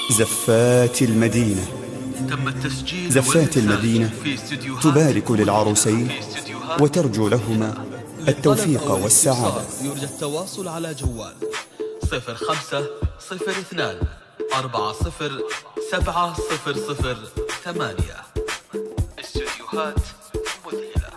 زفات المدينة تم التسجيل زفات المدينة في استديوهات تبارك للعروسين في استديوهات وترجو لهما التوفيق والسعادة يرجى التواصل على جوال صفر خمسة صفر اثنان أربعة صفر سبعة صفر صفر ثمانية استديوهات مذهلة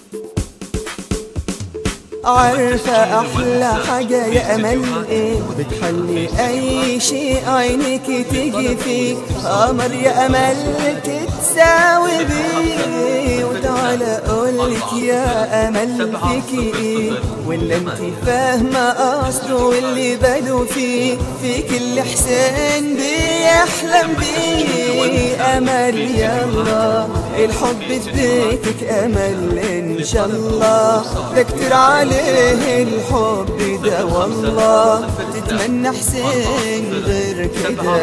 عارفة أحلى حاجة يا أمل إيه بتخلي أي شيء عينك تيجي فيه قمر يا أمل تتساوي بيه وتعالى أقولك يا أمل فيكي إيه ولا أنت فاهمة قصده واللي باله فيه فيك اللي حسين بيحلم بيه أمل يلا الحب في بيتك أمل إن شاء الله ده كتير عليه الحب ده والله تتمنى حسين غير كده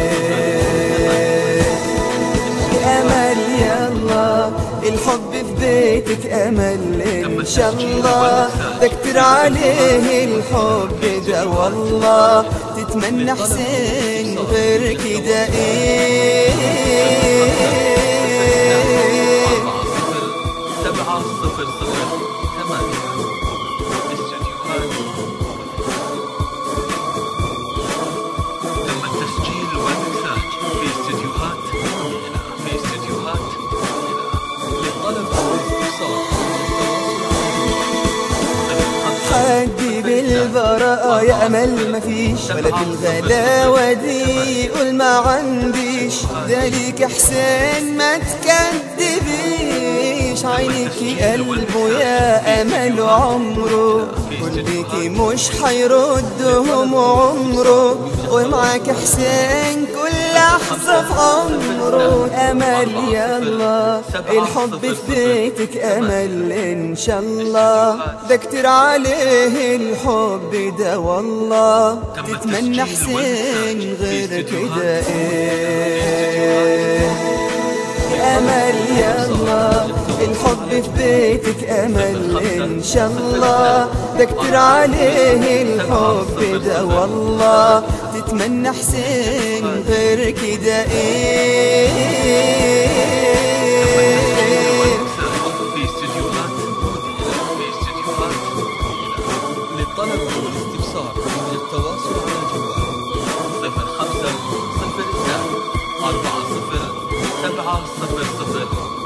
إيه أمل يلا الحب في بيتك أمل إن شاء الله ده كتير عليه الحب ده والله تتمنى حسين غير كده إيه سبعة صفر صفر ثمانية استديوهات تم التسجيل والمكساج في استديوهات مذهلة في استديوهات مذهلة للطلب والاستفسار حد بالبراءة يا أمل مفيش ولا في الغلاوة دي يقول ما عنديش ده ليك حسين ما تكدبيش عينك قلبه يا أمل عمره قلبك مش حيردهم عمره ومعاك حسين كل لحظة في عمره أمل يلا الحب في بيتك أمل إن شاء الله ده كتير عليه الحب ده والله تتمنى حسين غير كده إيه أمل يلا الحب في بيتك أمل إن شاء الله ده كتير عليه الحب ده والله تتمنى حسين غير كده إيه في استديوهات مذهلة في استديوهات مذهلة للطلب والاستفسار يرجى التواصل على جوال صفر خمسة صفر اثنان أربعة صفر سبعة صفر صفر